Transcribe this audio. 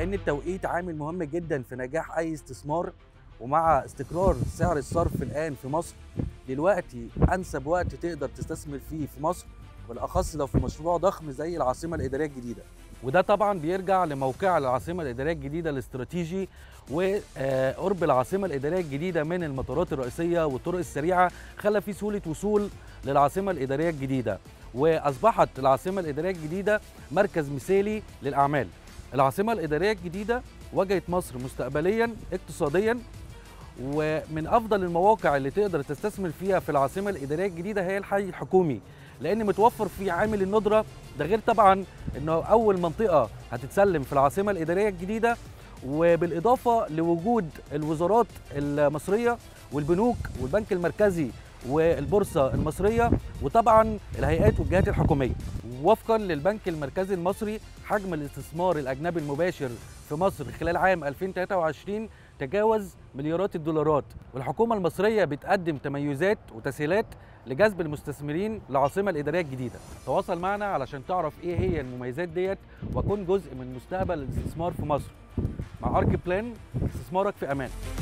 لان التوقيت عامل مهم جدا في نجاح اي استثمار ومع استقرار سعر الصرف الان في مصر دلوقتي انسب وقت تقدر تستثمر فيه في مصر بالاخص لو في مشروع ضخم زي العاصمه الاداريه الجديده وده طبعا بيرجع لموقع العاصمه الاداريه الجديده الاستراتيجي وقرب العاصمه الاداريه الجديده من المطارات الرئيسيه والطرق السريعه خلى في سهوله وصول للعاصمه الاداريه الجديده واصبحت العاصمه الاداريه الجديده مركز مثالي للاعمال العاصمه الاداريه الجديده واجهت مصر مستقبليا اقتصاديا ومن افضل المواقع اللي تقدر تستثمر فيها في العاصمه الاداريه الجديده هي الحي الحكومي لان متوفر فيه عامل الندره ده غير طبعا انه اول منطقه هتتسلم في العاصمه الاداريه الجديده وبالاضافه لوجود الوزارات المصريه والبنوك والبنك المركزي والبورصه المصريه وطبعا الهيئات والجهات الحكوميه وفقا للبنك المركزي المصري حجم الاستثمار الاجنبي المباشر في مصر خلال عام 2023 تجاوز مليارات الدولارات والحكومه المصريه بتقدم تميزات وتسهيلات لجذب المستثمرين للعاصمه الاداريه الجديده تواصل معنا علشان تعرف ايه هي المميزات ديت وكن جزء من مستقبل الاستثمار في مصر مع ارك بلان استثمارك في امان